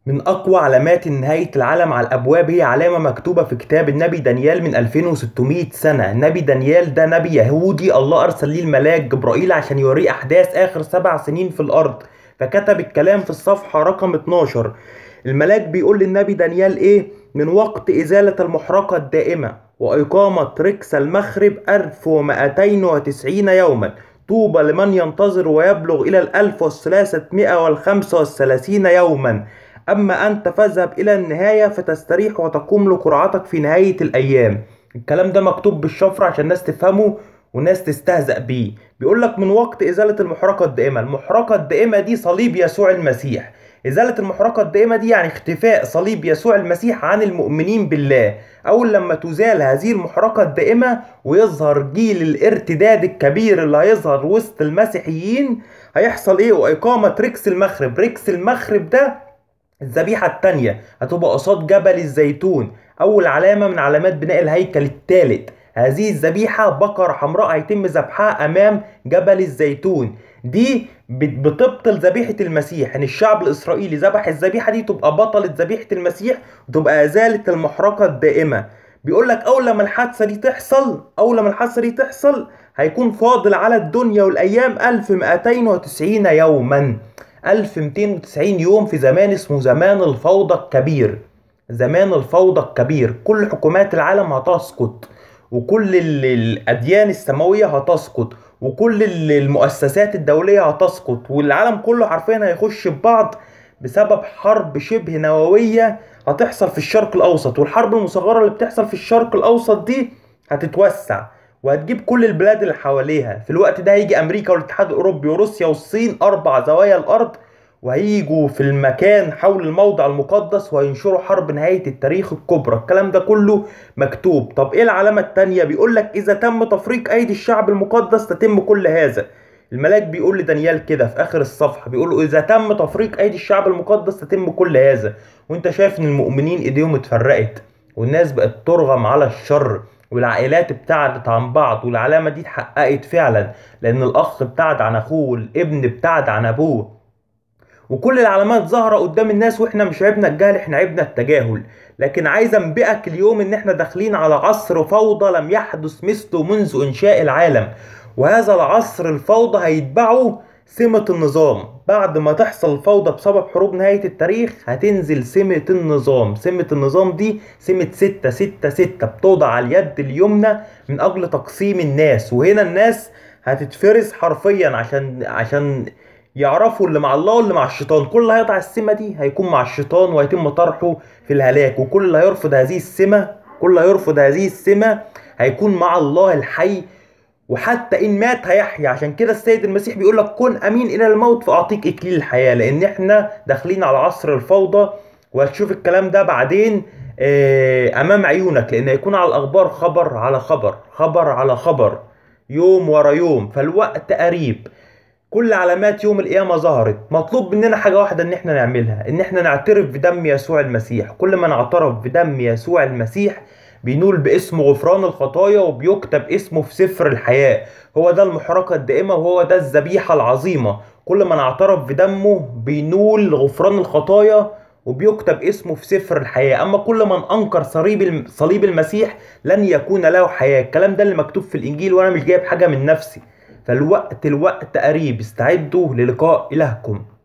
من أقوى علامات نهاية العالم على الأبواب هي علامة مكتوبة في كتاب النبي دانيال من 2600 سنة النبي دانيال ده نبي يهودي الله أرسل ليه الملاك جبرائيل عشان يوريه أحداث آخر سبع سنين في الأرض فكتب الكلام في الصفحة رقم 12 الملاك بيقول للنبي دانيال إيه من وقت إزالة المحرقة الدائمة وإقامة ركس المخرب 1290 يوما طوبى لمن ينتظر ويبلغ إلى الألف والثلاثمائة والخمسة والثلاثين يوما أما أنت فاذهب إلى النهاية فتستريح وتقوم لقرعتك في نهاية الأيام الكلام ده مكتوب بالشفرة عشان الناس تفهمه وناس تستهزأ بيه بيقول لك من وقت إزالة المحرقة الدائمة المحرقة الدائمة دي صليب يسوع المسيح إزالة المحرقة الدائمة دي يعني اختفاء صليب يسوع المسيح عن المؤمنين بالله أول لما تزال هذه المحرقة الدائمة ويظهر جيل الارتداد الكبير اللي هيظهر وسط المسيحيين هيحصل إيه وإقامة ركس المخرب ركس المخرب ده الذبيحة التانية هتبقى قصاد جبل الزيتون أول علامة من علامات بناء الهيكل الثالث هذه الذبيحة بقرة حمراء هيتم ذبحها أمام جبل الزيتون دي بتبطل ذبيحة المسيح إن الشعب الإسرائيلي ذبح الذبيحة دي تبقى بطلة ذبيحة المسيح وتبقى إزالة المحرقة الدائمة بيقول لك أول لما الحادثة دي تحصل أول لما الحادثة دي تحصل هيكون فاضل على الدنيا والأيام 1290 يوما 1290 يوم في زمان اسمه زمان الفوضى الكبير زمان الفوضى الكبير كل حكومات العالم هتسقط وكل الأديان السماوية هتسقط وكل المؤسسات الدولية هتسقط والعالم كله حرفيا هيخش في بعض بسبب حرب شبه نووية هتحصل في الشرق الأوسط والحرب المصغرة اللي بتحصل في الشرق الأوسط دي هتتوسع وهتجيب كل البلاد اللي حواليها في الوقت ده هيجي امريكا والاتحاد الاوروبي وروسيا والصين اربع زوايا الارض وهيجوا في المكان حول الموضع المقدس وهينشروا حرب نهاية التاريخ الكبرى الكلام ده كله مكتوب طب ايه العلامة التانية بيقول لك اذا تم تفريق ايدي الشعب المقدس تتم كل هذا الملاك بيقول لدانيال كده في اخر الصفحة بيقول له اذا تم تفريق ايدي الشعب المقدس تتم كل هذا وانت شايف ان المؤمنين ايديهم اتفرقت والناس بقت ترغم على الشر والعائلات ابتعدت عن بعض والعلامة دي اتحققت فعلا لأن الأخ ابتعد عن أخوه والابن ابتعد عن أبوه وكل العلامات ظاهرة قدام الناس واحنا مش عيبنا الجهل احنا عيبنا التجاهل لكن عايز انبئك اليوم ان احنا داخلين على عصر فوضى لم يحدث مثله منذ انشاء العالم وهذا العصر الفوضى هيتبعه سمة النظام بعد ما تحصل الفوضى بسبب حروب نهاية التاريخ هتنزل سمة النظام سمة النظام دي سمة ستة ستة ستة بتوضع على اليد اليمنى من أجل تقسيم الناس وهنا الناس هتتفرز حرفيا عشان عشان يعرفوا اللي مع الله واللي مع الشيطان كل اللي هيضع السمة دي هيكون مع الشيطان وهيتم طرحه في الهلاك وكل اللي هيرفض هذه السمة كل اللي هيرفض هذه السمة هيكون مع الله الحي وحتى ان مات هيحيا عشان كده السيد المسيح بيقول لك كن امين الى الموت فاعطيك اكليل الحياه لان احنا داخلين على عصر الفوضى وهتشوف الكلام ده بعدين امام عيونك لان هيكون على الاخبار خبر على خبر خبر على خبر يوم ورا يوم فالوقت قريب كل علامات يوم القيامة ظهرت مطلوب مننا حاجة واحدة ان احنا نعملها ان احنا نعترف بدم يسوع المسيح كل ما نعترف بدم يسوع المسيح بينول باسمه غفران الخطايا وبيكتب اسمه في سفر الحياة هو ده المحرقة الدائمة وهو ده الذبيحة العظيمة كل ما نعترف بدمه بينول غفران الخطايا وبيكتب اسمه في سفر الحياة أما كل من أنكر صليب صليب المسيح لن يكون له حياة الكلام ده اللي مكتوب في الإنجيل وأنا مش جايب حاجة من نفسي فالوقت الوقت قريب استعدوا للقاء إلهكم